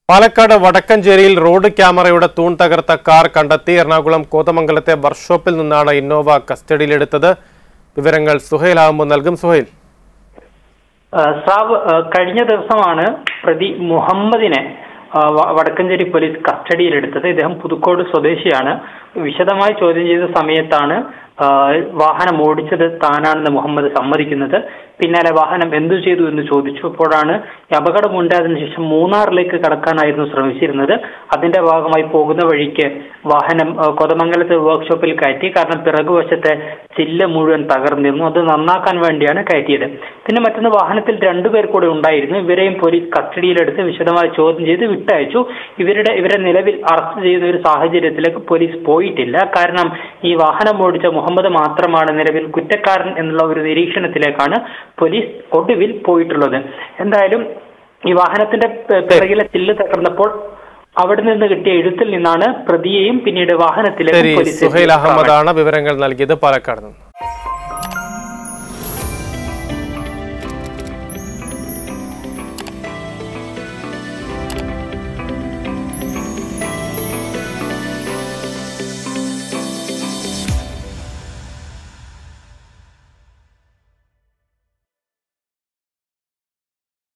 Palakkad വടക്കഞ്ചേരിയിൽ road ക്യാമറയുടെ തൂൺ തകർത്ത car കണ്ടെത്തി എറണാകുളം കോതമംഗലത്തെ വർക്ക്ഷോപ്പിൽ നിന്നാണ് ഇന്നോവ കസ്റ്റഡിയിലെടുത്തത് വിവരങ്ങൾ സുഹൈൽ അഹമ്മദ് നൽകും സുഹൈൽ ആ, സാബ് ആ, കഴിഞ്ഞ ദിവസമാണ് പ്രതി മുഹമ്മദിനെ ആ, വ- വടക്കഞ്ചേരി പോലീസ് കസ്റ്റഡിയിലെടുത്തത് ഇദ്ദേഹം പുതുക്കോട് സ്വദേശിയാണ് വിശദമായി ചോദ്യം ചെയ്ത സമയത്താണ് ആ, വാഹനം ഓടിച്ചത് താനാണെന്ന് മുഹമ്മദ് സമ്മതിക്കുന്നത് പിന്നാലെ വാഹനം എന്തു ചെയ്തു എന്ന് ചോദിച്ചു അപ്പോഴാണ് ഈ അപകടം ഉണ്ടായതിനു ശേഷം മൂന്നാറിലേക്ക് കടക്കാനായിരുന്നു ശ്രമിച്ചിരുന്നത് അതിന്റെ ഭാഗമായി പോകുന്ന വഴിക്ക് വാഹനം ആ, കൊതമംഗലത്തെ വർക്ക്ഷോപ്പിൽ കയറ്റി കാരണം പിറകുവശത്തെ ചില്ല് മുഴുവൻ തകർന്നിരുന്നു അത് നന്നാക്കാൻ വേണ്ടിയാണ് കയറ്റിയത് പിന്നെ മറ്റൊന്ന് വാഹനത്തിൽ രണ്ടുപേർ കൂടെ ഉണ്ടായിരുന്നു ഇവരെയും പോലീസ് കസ്റ്റഡിയിലെടുത്ത് വിശദമായി ചോദ്യം ചെയ്ത് വിട്ടയച്ചു ഇവരുടെ ഇവരെ നിലവിൽ അറസ്റ്റ് ചെയ്യുന്ന ഒരു സാഹചര്യത്തിലേക്ക് പോലീസ് പോയിട്ടില്ല കാരണം ഈ വാഹനം ഓടിച്ച മുഹമ്മദ് മാത്രമാണ് നിലവിൽ കുറ്റക്കാരൻ എന്നുള്ള ഒരു നിരീക്ഷണത്തിലേക്കാണ് പോലീസ് ഒടുവിൽ പോയിട്ടുള്ളത് എന്തായാലും ഈ വാഹനത്തിന്റെ പി- പിറകിലെ ചില്ല് തകർന്നപ്പോൾ അവിടെ നിന്ന് കിട്ടിയ എഴുത്തിൽ നിന്നാണ് പ്രതിയെയും പിന്നീട് ശരി വാഹനത്തിലേക്ക് പോലീസ് സുഹൈൽ അഹമ്മദാണ് വിവരങ്ങൾ നൽകിയത് പാലക്കാട് നിന്ന്